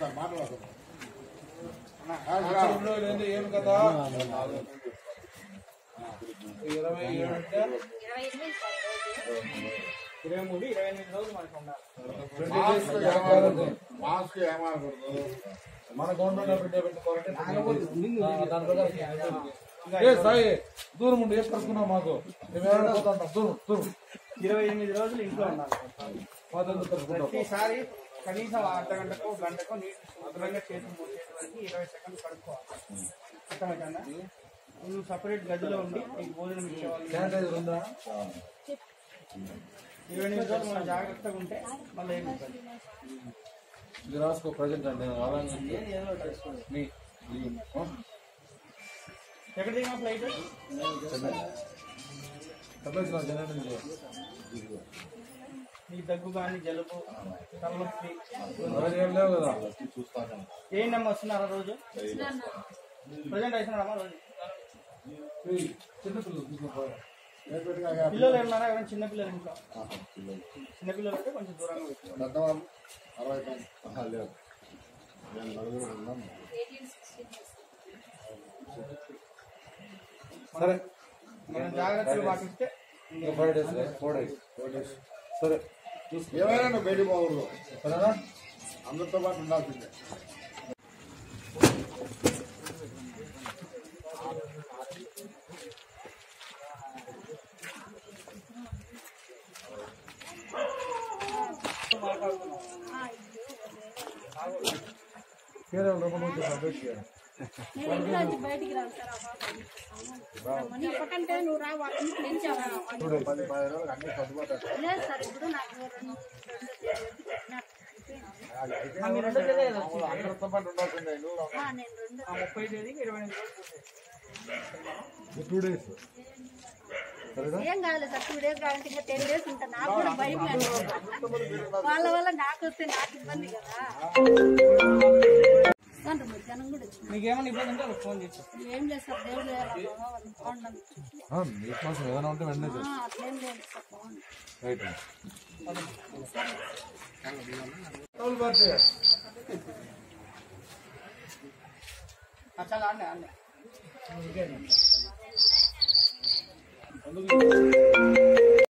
Sir మాట్లాడదు ఆశ్రమంలో లేదు ఏం కదా ఇరవై ఏడు అంటే ఇరవై ఎనిమిది సార్ రోజు ఇరవై మూడు ఇరవై ఎనిమిది రోజులు మనకు ఉండాలి మాస్క్ ఏమారకూడదు మాస్క్ ఏమారకూడదు మన గవర్నమెంట్ బిడ్డ పెట్టుకోవాలంటే ఆ, దాని ప్రకారం ఏ సాయి దూరం ఉండి ఏ పడుకున్నావు మాకు మేము ఎవరైనా పోతా ఉంటాం దూరం దూరం ఇరవై ఎనిమిది రోజులు ఇంట్లో ఉండాలి మాతో కలుసుకుంటాం ప్రతిసారి కనీసం అర్ధ గంటకో గంటకో నీళ్ళు శుభ్రంగా చేతులు మూడు చేతుల వరకు ఇరవై సెకండ్లు కడుక్కోవాలి అర్థమవుతుందా నువ్వు సపరేట్ గదిలో ఉండి నీకు భోజనం ఇచ్చేవాళ్ళు శానిటైజర్ ఉందా ఇరవై ఎనిమిది రోజులు మనం జాగ్రత్తగా ఉంటే మళ్ళీ ఏమి ఇబ్బంది ఇది రాసుకో ప్రజెంట్ అండి అలాగే ఏది ఏదో ఒకటి చేసుకోండి. మీ ఈ, ఆ? ఎక్కడ దిగిన ఫ్లైట్ డబ్బులు ఇచ్చిన జనాన్ని ఇది. నీకు దగ్గు కానీ జలుబు తలనొప్పి ఎవరు ఏం లేవు కదా ఏంటమ్మా వస్తున్నారా రోజు ప్రజెంట్ అవుతున్నారమ్మా రోజు ఈ చిన్న పిల్లలు తీసుకుని పిల్లలు ఏమన్నారా ఎవరైనా చిన్న పిల్లలు ఇంట్లో చిన్న పిల్లలు అంటే కొంచెం దూరంగా పెట్టుకోవాలి పెద్దవాళ్ళు అరవై మంది లేదు నేను నలుగురు ఉన్నాం ఎయిటీన్ సిక్స్టీన్ సరే మనం జాగ్రత్తలు పాటిస్తే ఇంకా ఫైవ్ డేస్ ఫోర్ డేస్ సరే చూసుకో ఏమైనా నువ్వు బయటికి పోకూడదు సరేనా అందరితో పాటు ఉండాల్సిందే కేరళ రూపంలో అప్డేట్ చేయాలి నేను ఇంట్లో నుంచి బయటికి రాను సార్ ఆ పాప చెప్పకంటే నువ్వు రా వాళ్ళని పెంచావా పది పది రోజులు అన్ని సర్దుబాటు అవుతాయి. లేదు సార్ ఇప్పుడు నాకు రెండు రెండు తేదీ చెప్పినారు. మీరు రెండో తేదీ కదా వచ్చింది. అందరితో పాటు ఉండాల్సిందే నువ్వు ఆ, నేను రెండు ఆ ముప్పై తేదీకి ఇరవై ఎనిమిది రోజులు పూర్తయింది. టూ డేస్ సరేనా ఏం కాదు సార్ టూ డేస్ కావాలంటే ఇంకా టెన్ డేస్ ఉంటా నాకు కూడా భయం లేదు. వాళ్ళ వల్ల నాకు వస్తే నాకు ఇబ్బంది కదా సార్ మధ్యాహ్నం కూడా వచ్చింది మీకు ఏమైనా ఇబ్బంది ఉంటే ఒక ఫోన్ చేసి చెప్పండి. ఏం లేదు సార్ దేవుడు లేదు వాళ్ళు బాగుండదు మీ కోసం ఏదైనా ఉంటే వెంటనే చేస్తాం అట్లేం లేదు సార్ బాగుంది రైట్ ఆ, చాలా ఆడనే ఆడనే అందుకు